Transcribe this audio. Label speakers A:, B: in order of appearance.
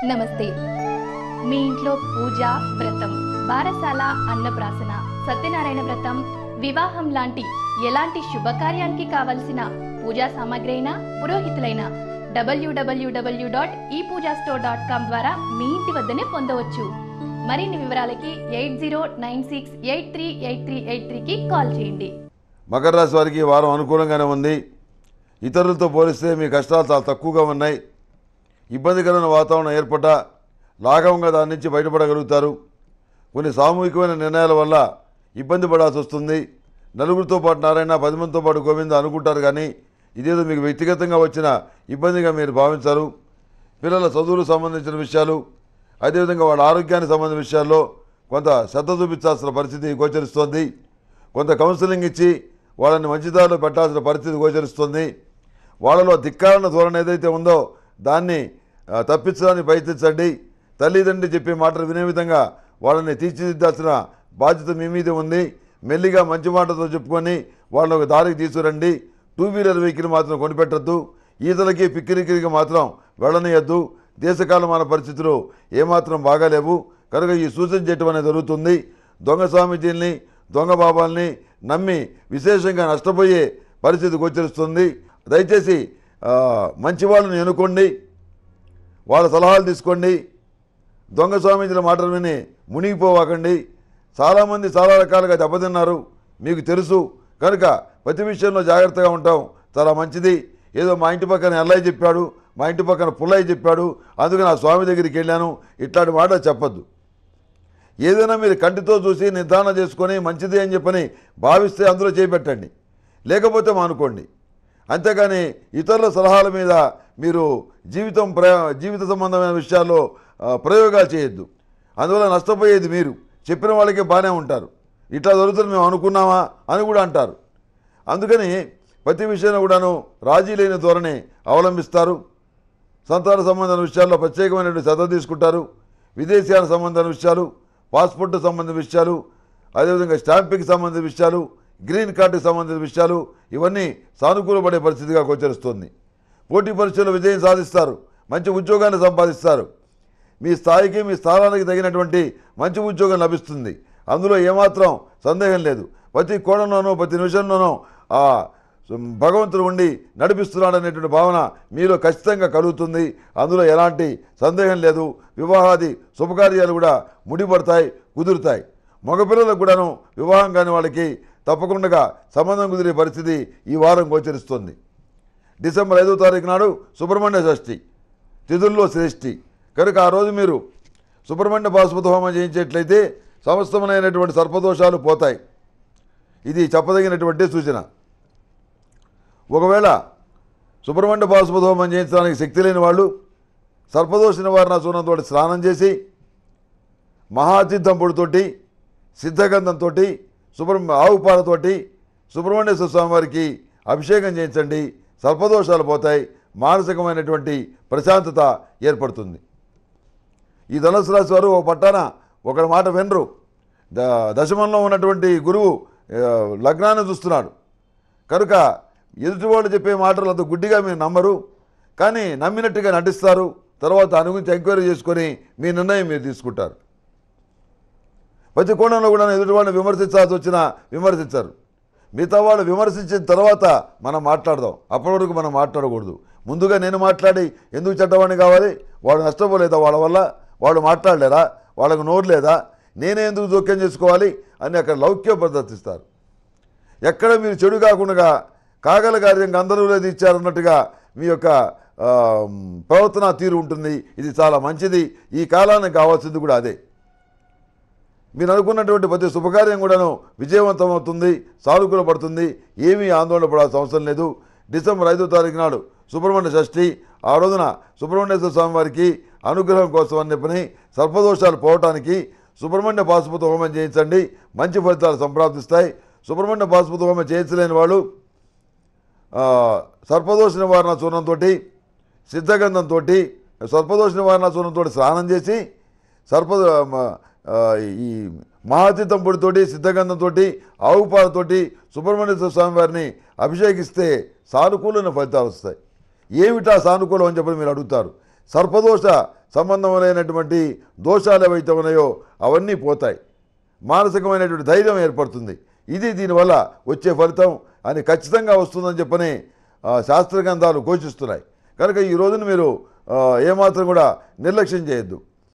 A: నమస్తే మీ ఇంట్లో పూజ వ్రతం బారసాల అన్నప్రాసన సత్యనారాయణ వ్రతం వివాహం లాంటి ఎలాంటి శుభకార్యానికి కావలసిన పూజా సామాగ్రి అయినా పురోహితులైన డబ్ల్యూడబ్ల్యూడబ్ల్యూ డాట్ ఈ పూజా స్టోర్ డాట్ కామ్ ద్వారా మీ ఇంటి వద్దనే పొందవచ్చు మరిన్ని వివరాలకి eight zero nine six eight three eight three eight త్రీకి కాల్ చేయండి
B: మకర రాశి వారికి ఈ వారం అనుకూలంగానే ఉంది ఇతరులతో పోలిస్తే మీ కష్టాలు చాలా తక్కువగా ఉన్నాయి ఇబ్బందికరమైన వాతావరణం ఏర్పడ్డ లాఘవంగా దాని నుంచి బయటపడగలుగుతారు కొన్ని సామూహికమైన నిర్ణయాల వల్ల ఇబ్బంది పడాల్సి వస్తుంది నలుగురితో పాటు నారాయణ పది మందితో పాటు గోవింద అనుకుంటారు కానీ ఇదేదో మీకు వ్యక్తిగతంగా వచ్చిన ఇబ్బందిగా మీరు భావించారు పిల్లల చదువులకు సంబంధించిన విషయాలు అదేవిధంగా వాళ్ళ ఆరోగ్యానికి సంబంధించిన విషయాల్లో కొంత శ్రద్ధ చూపించాల్సిన పరిస్థితి గోచరిస్తోంది కొంత కౌన్సిలింగ్ ఇచ్చి వాళ్ళని మంచిదారిలో పెట్టాల్సిన పరిస్థితి గోచరిస్తుంది వాళ్ళలో ధిక్కారణ ధోరణి ఏదైతే ఉందో దాన్ని ఆ, తప్పించడానికి ప్రయత్నించండి తల్లిదండ్రి చెప్పే మాటలు వినే విధంగా వాళ్ళని తీర్చిదిద్దాల్సిన బాధ్యత మీ మీద ఉంది మెల్లిగా మంచి మాటతో చెప్పుకొని వాళ్ళని ఒక దారికి తీసుకురండి టూ వీలర్ వెహికల్ మాత్రం కొనిపెట్టద్దు ఈతలకి పిక్నిక్కి మాత్రం వెళ్ళనియద్దు దేశకాలమాన పరిస్థితులు ఏమాత్రం బాగాలేవు కనుక ఈ సూచన చేయటం అనేది జరుగుతుంది దొంగ స్వామీజీల్ని దొంగ బాబాల్ని నమ్మి విశేషంగా నష్టపోయే పరిస్థితి గోచరిస్తుంది దయచేసి ఆ, మంచి వాళ్ళని ఎన్నుకోండి వాళ్ళ సలహాలు తీసుకోండి దొంగ స్వామీజీల మాటలు విని మునిగిపోవాకండి చాలామంది చాలా రకాలుగా దెబ్బతిన్నారు మీకు తెలుసు కనుక ప్రతి విషయంలో జాగ్రత్తగా ఉంటాం చాలా మంచిది ఏదో మా ఇంటి పక్కన ఎల్లయ్య చెప్పాడు మా ఇంటి పక్కన పుల్లయ్య చెప్పాడు అందుకని ఆ స్వామి దగ్గరికి వెళ్ళాను ఇట్లాంటి మాట చెప్పొద్దు ఏదైనా మీరు కంటితో చూసి నిర్ధారణ చేసుకొని మంచిది అని చెప్పని భావిస్తే అందులో చేపెట్టండి లేకపోతే మానుకోండి అంతేగాని ఇతరుల సలహాల మీద మీరు జీవితం ప్ర జీవిత సంబంధమైన విషయాల్లో ఆ, ప్రయోగాలు చేయొద్దు అందువల్ల నష్టపోయేది మీరు చెప్పిన వాళ్ళకే బాగానే ఉంటారు ఇట్లా జరుగుతుంది మేము అనుకున్నామా అని కూడా అంటారు అందుకని ప్రతి విషయంలో కూడాను రాజీ లేని ధోరణి అవలంబిస్తారు సంతాన సంబంధమైన విషయాల్లో ప్రత్యేకమైనటువంటి శ్రద్ధ తీసుకుంటారు విదేశీయాల సంబంధమైన విషయాలు పాస్పోర్ట్ సంబంధించిన విషయాలు అదేవిధంగా స్టాంపింగ్కి సంబంధించిన విషయాలు గ్రీన్ కార్డుకి సంబంధించిన విషయాలు ఇవన్నీ సానుకూలపడే పరిస్థితిగా గోచరిస్తుంది పోటీ పరీక్షల్లో విజయం సాధిస్తారు మంచి ఉద్యోగాన్ని సంపాదిస్తారు మీ స్థాయికి మీ స్థానానికి తగినటువంటి మంచి ఉద్యోగం లభిస్తుంది అందులో ఏమాత్రం సందేహం లేదు ప్రతి కోణంలోనూ ప్రతి నిమిషంలోనూ ఆ భగవంతుడు ఉండి నడిపిస్తున్నాడు అనేటువంటి భావన మీలో ఖచ్చితంగా కలుగుతుంది అందులో ఎలాంటి సందేహం లేదు వివాహాది శుభకార్యాలు కూడా ముడిపడతాయి కుదురుతాయి మగపిల్లలకు కూడాను వివాహం కాని వాళ్ళకి తప్పకుండా సంబంధం కుదిరే పరిస్థితి ఈ వారం గోచరిస్తుంది డిసెంబర్ ఐదో తారీఖు నాడు సుబ్రహ్మణ్య షష్ఠి తిథుల్లో శ్రేష్ఠి కనుక ఆ రోజు మీరు సుబ్రహ్మణ్య పాశుపత హోమం చేయించేట్లయితే సమస్తమైనటువంటి సర్పదోషాలు పోతాయి ఇది చెప్పదగినటువంటి సూచన ఒకవేళ సుబ్రహ్మణ్య పాశుపత హోమం చేయించడానికి శక్తి లేని వాళ్ళు సర్పదోష నివారణ చూర్ణంతో స్నానం చేసి మహాతీర్థం పొడితోటి సిద్ధగంధంతో సుబ్రహ్మ ఆవు పాలతోటి సుబ్రహ్మణ్యేశ్వర స్వామి వారికి అభిషేకం చేయించండి సర్పదోషాలు పోతాయి మానసికమైనటువంటి ప్రశాంతత ఏర్పడుతుంది ఈ ధనుసు రాశి వారు ఒక పట్టాన ఒకరి మాట వినరు ద దశమంలో ఉన్నటువంటి గురువు ఆ, లగ్నాన్ని చూస్తున్నాడు కనుక ఎదుటి వాళ్ళు చెప్పే మాటలు అంత గుడ్డిగా మీరు నమ్మరు కానీ నమ్మినట్టుగా నటిస్తారు తర్వాత దాని గురించి ఎంక్వైరీ చేసుకొని మీ నిర్ణయం మీరు తీసుకుంటారు ప్రతి కోణంలో కూడా ఎదుటి వాళ్ళని విమర్శించాల్సి వచ్చినా విమర్శించరు మిగతా వాళ్ళు విమర్శించిన తర్వాత మనం మాట్లాడదాం అప్పటి వరకు మనం మాట్లాడకూడదు ముందుగా నేను మాట్లాడి ఎందుకు చెడ్డవాడిని కావాలి వాడు నష్టపోలేదా వాళ్ళ వల్ల వాళ్ళు మాట్లాడలేరా వాళ్ళకు నోరు లేదా నేనే ఎందుకు జోక్యం చేసుకోవాలి అని అక్కడ లౌక్యం ప్రదర్శిస్తారు ఎక్కడ మీరు చెడు కాకుండా కాగల కార్యం గంధర్వులేదు ఇచ్చారన్నట్టుగా మీ యొక్క ఆ, ప్రవర్తన తీరు ఉంటుంది ఇది చాలా మంచిది ఈ కాలానికి కావాల్సింది కూడా అదే మీరు అనుకున్నటువంటి ప్రతి శుభకార్యం కూడాను విజయవంతం అవుతుంది సానుకూల పడుతుంది ఏమీ ఆందోళన పడాల్సిన అవసరం లేదు డిసెంబర్ ఐదో తారీఖు నాడు సుబ్రహ్మణ్య షష్ఠి ఆ రోజున సుబ్రహ్మణ్యేశ్వర స్వామి వారికి అనుగ్రహం కోసం అని చెప్పని సర్పదోషాలు పోవటానికి సుబ్రహ్మణ్య పాశుపత హోమం చేయించండి మంచి ఫలితాలు సంప్రాప్తిస్తాయి సుబ్రహ్మణ్య పాశుపత హోమం చేయించలేని వాళ్ళు ఆ, సర్పదోష నివారణ చూర్ణంతో సిద్ధగంధంతో సర్పదోష నివారణ చూర్ణంతో స్నానం చేసి సర్ప మ- ఆ, ఈ మహాతీతం పొడితోటి సిద్ధగంధంతో ఆవు పాలతోటి సుబ్రహ్మణ్యేశ్వర స్వామి వారిని అభిషేకిస్తే సానుకూలమైన ఫలితాలు వస్తాయి ఏమిటా సానుకూలం అని చెప్పి మీరు అడుగుతారు సర్పదోష సంబంధములైనటువంటి దోషాలు ఏవైతే ఉన్నాయో అవన్నీ పోతాయి మానసికమైనటువంటి ధైర్యం ఏర్పడుతుంది ఇది దీనివల్ల వచ్చే ఫలితం అని ఖచ్చితంగా వస్తుందని చెప్పని ఆ, శాస్త్ర గ్రంథాలు ఘోషిస్తున్నాయి కనుక ఈ రోజున మీరు ఆ, ఏమాత్రం కూడా నిర్లక్ష్యం చేయొద్దు